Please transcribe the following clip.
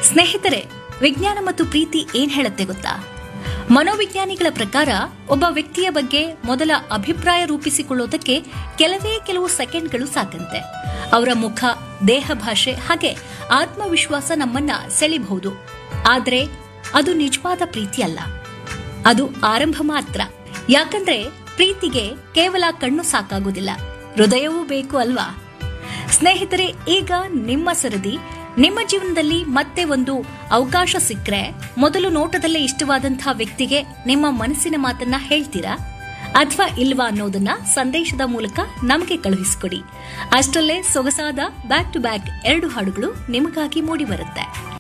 ಸ್ನೇಹಿತರೆ ವಿಜ್ಞಾನ ಮತ್ತು ಪ್ರೀತಿ ಏನ್ ಹೇಳುತ್ತೆ ಗೊತ್ತಾ ಮನೋವಿಜ್ಞಾನಿಗಳ ಪ್ರಕಾರ ಒಬ್ಬ ವ್ಯಕ್ತಿಯ ಬಗ್ಗೆ ಮೊದಲ ಅಭಿಪ್ರಾಯ ರೂಪಿಸಿಕೊಳ್ಳೋದಕ್ಕೆ ಕೆಲವೇ ಕೆಲವು ಸೆಕೆಂಡ್ಗಳು ಸಾಕಂತೆ ಅವರ ಮುಖ ದೇಹ ಭಾಷೆ ಹಾಗೆ ಆತ್ಮವಿಶ್ವಾಸ ನಮ್ಮನ್ನ ಸೆಳಿಬಹುದು ಆದ್ರೆ ಅದು ನಿಜವಾದ ಪ್ರೀತಿ ಅಲ್ಲ ಅದು ಆರಂಭ ಮಾತ್ರ ಯಾಕಂದ್ರೆ ಪ್ರೀತಿಗೆ ಕೇವಲ ಕಣ್ಣು ಸಾಕಾಗುವುದಿಲ್ಲ ಹೃದಯವೂ ಬೇಕು ಅಲ್ವಾ ಸ್ನೇಹಿತರೆ ಈಗ ನಿಮ್ಮ ಸರದಿ ನಿಮ್ಮ ಜೀವನದಲ್ಲಿ ಮತ್ತೆ ಒಂದು ಅವಕಾಶ ಸಿಕ್ಕರೆ ಮೊದಲು ನೋಟದಲ್ಲೇ ಇಷ್ಟವಾದಂತಹ ವ್ಯಕ್ತಿಗೆ ನಿಮ್ಮ ಮನಸ್ಸಿನ ಮಾತನ್ನ ಹೇಳ್ತೀರಾ ಅಥವಾ ಇಲ್ವಾ ಅನ್ನೋದನ್ನ ಸಂದೇಶದ ಮೂಲಕ ನಮಗೆ ಕಳುಹಿಸಿಕೊಡಿ ಅಷ್ಟರಲ್ಲೇ ಸೊಗಸಾದ ಬ್ಯಾಕ್ ಟು ಬ್ಯಾಕ್ ಎರಡು ಹಾಡುಗಳು ನಿಮಗಾಗಿ ಮೂಡಿ ಬರುತ್ತೆ